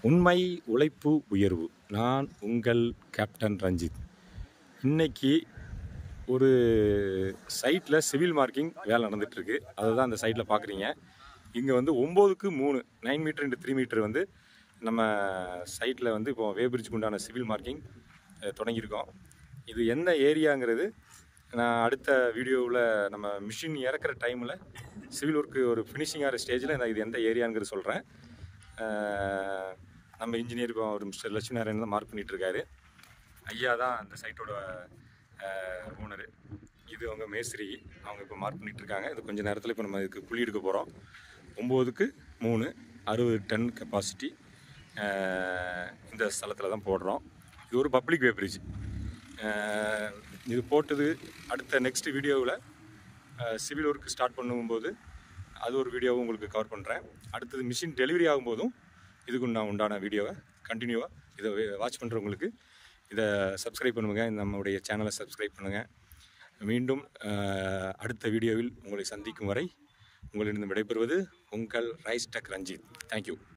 உண்மை உழைப்பு உயர்வு நான் உங்கள் கேப்டன் ரஞ்சித் இன்னைக்கு ஒரு சைட்டில் சிவில் மார்க்கிங் வேலை நடந்துகிட்ருக்கு அதை தான் அந்த சைட்டில் பார்க்குறீங்க இங்கே வந்து ஒம்போதுக்கு மூணு nine meter into three meter வந்து நம்ம சைட்டில் வந்து இப்போ வேபிரிட்ஜுக்கு உண்டான சிவில் மார்க்கிங் தொடங்கியிருக்கோம் இது என்ன ஏரியாங்கிறது நான் அடுத்த வீடியோவில் நம்ம மிஷின் இறக்குற டைமில் சிவில் ஒர்க்கு ஒரு ஃபினிஷிங் ஆகிற ஸ்டேஜில் நான் இது எந்த ஏரியாங்கிறது சொல்கிறேன் நம்ம இன்ஜினியர் இப்போ ஒரு மிஸ்டர் லட்சுமி நாராயணன் தான் மார்க் பண்ணிகிட்ருக்காரு ஐயா தான் அந்த சைட்டோட ஓனரு இது அவங்க மேஸ்திரி அவங்க இப்போ மார்க் பண்ணிட்டு இருக்காங்க இது கொஞ்சம் நேரத்தில் இப்போ நம்ம இதுக்கு குழி எடுக்க போகிறோம் ஒம்போதுக்கு மூணு அறுபது டன் கெப்பாசிட்டி இந்த ஸ்தலத்தில் தான் போடுறோம் இது ஒரு பப்ளிக் வேப்ரிட்ஜ் இது போட்டது அடுத்த நெக்ஸ்ட் வீடியோவில் சிவில் ஒர்க் ஸ்டார்ட் பண்ணும்போது அது ஒரு வீடியோவும் உங்களுக்கு கவர் பண்ணுறேன் அடுத்தது மிஷின் டெலிவரி ஆகும்போதும் இதுக்கு நான் உண்டான வீடியோவை கண்டினியூவாக இதை வாட்ச் பண்ணுறவங்களுக்கு இதை சப்ஸ்கிரைப் பண்ணுங்கள் நம்மளுடைய சேனலை சப்ஸ்கிரைப் பண்ணுங்கள் மீண்டும் அஹ், அடுத்த வீடியோவில் உங்களை சந்திக்கும் வரை உங்களிடம் விடைபெறுவது உங்கள் ரைஸ் டெக் ரஞ்சித் தேங்க்யூ